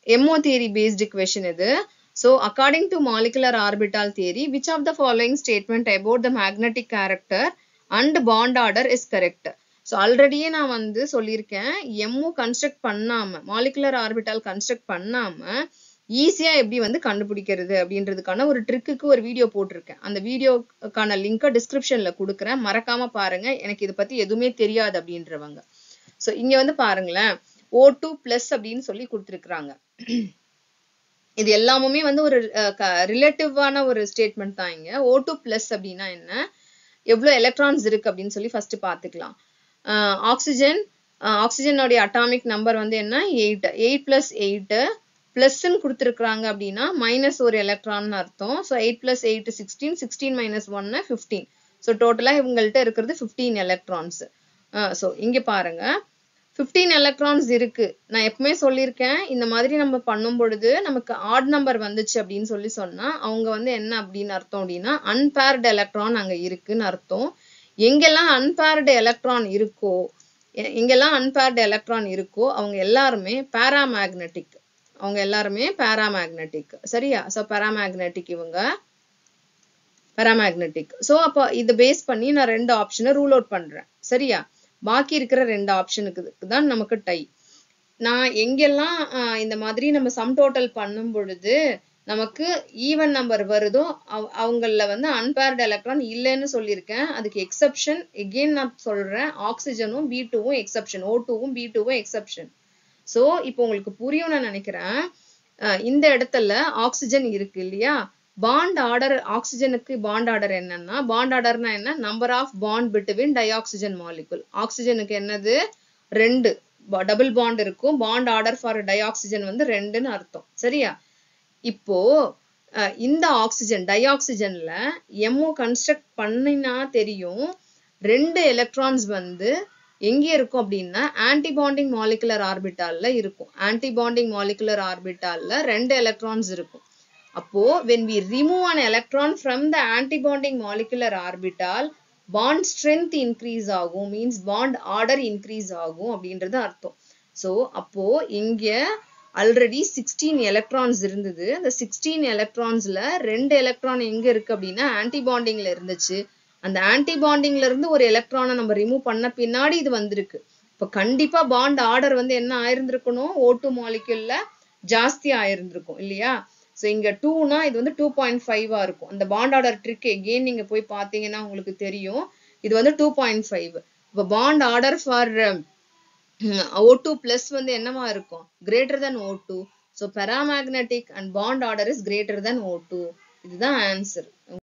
MO theory based question இது so according to molecular orbital theory which of the following statement about the magnetic character and bond order is correct so ஆல்ரெடியே நான் வந்து சொல்லியிருக்கேன் MO construct பண்ணாம molecular orbital construct பண்ணாம ஈஸியா எப்படி வந்து கண்டுபிடிக்கிறது அப்படின்றதுக்கான ஒரு ட்ரிக்குக்கு ஒரு வீடியோ போட்டிருக்கேன் அந்த வீடியோக்கான லிங்கை டிஸ்கிரிப்ஷன்ல கொடுக்குறேன் மறக்காம பாருங்க எனக்கு இதை பத்தி எதுவுமே தெரியாது அப்படின்றவங்க ஸோ இங்க வந்து பாருங்களேன் ஓ டூ பிளஸ் அப்படின்னு சொல்லி கொடுத்துருக்குறாங்க இது எல்லாமுமே வந்து ஒரு ரிலேட்டிவான ஒரு ஸ்டேட்மெண்ட் தான் இங்க ஓ டூ பிளஸ் அப்படின்னா என்ன எவ்வளவு எலக்ட்ரான்ஸ் இருக்கு அப்படின்னு சொல்லி ஃபர்ஸ்ட் பாத்துக்கலாம் ஆக்சிஜன் ஆக்சிஜனுடைய அட்டாமிக் நம்பர் வந்து என்ன எயிட் எயிட் பிளஸ் எயிட் பிளஸ்ன்னு கொடுத்துருக்குறாங்க அப்படின்னா மைனஸ் ஒரு எலக்ட்ரான் அர்த்தம் so eight plus eight sixteen sixteen minus ஒன்னு ஃபிஃப்டீன் ஸோ டோட்டலா இவங்கள்ட்ட இருக்கிறது ஃபிஃப்டீன் எலக்ட்ரான்ஸ் ஸோ இங்க பாருங்க ஃபிஃப்டீன் எலக்ட்ரான்ஸ் இருக்கு நான் எப்பவுமே சொல்லியிருக்கேன் இந்த மாதிரி நம்ம பண்ணும் பொழுது நமக்கு ஆட் நம்பர் வந்துச்சு அப்படின்னு சொல்லி சொன்னா அவங்க வந்து என்ன அப்படின்னு அர்த்தம் அப்படின்னா அன்பேர்டு எலக்ட்ரான் அங்க இருக்குன்னு அர்த்தம் எங்கெல்லாம் அன்பேர்டு எலக்ட்ரான் இருக்கோ எங்கெல்லாம் அன்பேர்டு எலக்ட்ரான் இருக்கோ அவங்க எல்லாருமே பேராமேக்னெட்டிக் அவங்க எல்லாருமே பேராமேக்னெட்டிக் சரியா ஸோ பேராமேக்னெட்டிக் இவங்க பேராமேக்னெட்டிக் ஸோ அப்போ இதை பேஸ் பண்ணி நான் ரெண்டு ஆப்ஷனை ரூல் அவுட் பண்றேன் சரியா பாக்கி இருக்கிற ரெண்டு ஆப்ஷனுக்கு தான் நமக்கு டை நான் எங்கெல்லாம் இந்த மாதிரி நம்ம சம் டோட்டல் பண்ணும் பொழுது நமக்கு ஈவன் நம்பர் வருதோ அவங்கள வந்து அன்பேர்டு எலக்ட்ரான் இல்லைன்னு சொல்லியிருக்கேன் அதுக்கு எக்ஸப்ஷன் எகெயின் நான் சொல்றேன் ஆக்சிஜனும் பி டூவும் எக்ஸப்ஷன் ஓ டூவும் பி டூவும் எக்ஸப்ஷன் ஸோ இப்போ உங்களுக்கு புரியும் நான் நினைக்கிறேன் இந்த இடத்துல ஆக்சிஜன் இருக்கு இல்லையா பாண்ட் ஆர்டர் ஆக்சிஜனுக்கு பாண்ட் ஆர்டர் என்னன்னா பாண்ட் ஆர்டர்னா என்ன number of bond between di molecule ஆக்சிஜனுக்கு என்னது ரெண்டு டபுள் பாண்ட் இருக்கும் bond order for di oxygen வந்து ரெண்டுன்னு அர்த்தம் சரியா இப்போ இந்த ஆக்சிஜன் டை ஆக்சிஜன்ல எம்ஓ கன்ஸ்ட்ரக்ட் பண்ணினா தெரியும் ரெண்டு எலக்ட்ரான்ஸ் வந்து எங்க இருக்கும் அப்படின்னா ஆன்டிபாண்டிங் மாலிகுலர் ஆர்பிட்டால்ல இருக்கும் ஆன்டிபாண்டிங் மாலிகுலர் ஆர்பிட்டால்ல ரெண்டு எலக்ட்ரான்ஸ் இருக்கும் அப்போ when we remove an electron from the antibonding molecular orbital bond strength increase ஆகும் means bond order increase ஆகும் அப்படின்றது அர்த்தம் so அப்போ இங்க ஆல்ரெடி சிக்ஸ்டீன் எலக்ட்ரான்ஸ் இருந்தது அந்த சிக்ஸ்டீன் எலக்ட்ரான்ஸ்ல ரெண்டு எலக்ட்ரான் எங்க இருக்கு அப்படின்னா ஆன்டிபாண்டிங்ல இருந்துச்சு அந்த ஆன்டிபாண்டிங்ல இருந்து ஒரு எலக்ட்ரானை நம்ம ரிமூவ் பண்ண பின்னாடி இது வந்திருக்கு இப்ப கண்டிப்பா பாண்ட் ஆர்டர் வந்து என்ன ஆயிருந்திருக்கணும் ஓ டூ மாலிக்யூல்ல ஜாஸ்தி ஆயிருந்திருக்கும் இல்லையா ஸோ இங்க டூனா இது வந்து டூ பாயிண்ட் ஃபைவா இருக்கும் அந்த பாண்ட் ஆர்டர் ட்ரிக் எகெயின் நீங்க போய் பாத்தீங்கன்னா உங்களுக்கு தெரியும் இது வந்து டூ பாயிண்ட் ஃபைவ் இப்போ bond order for O two plus வந்து என்னவா இருக்கும் greater than O two so paramagnetic and bond order is greater than O two இதுதான் ஆன்சர்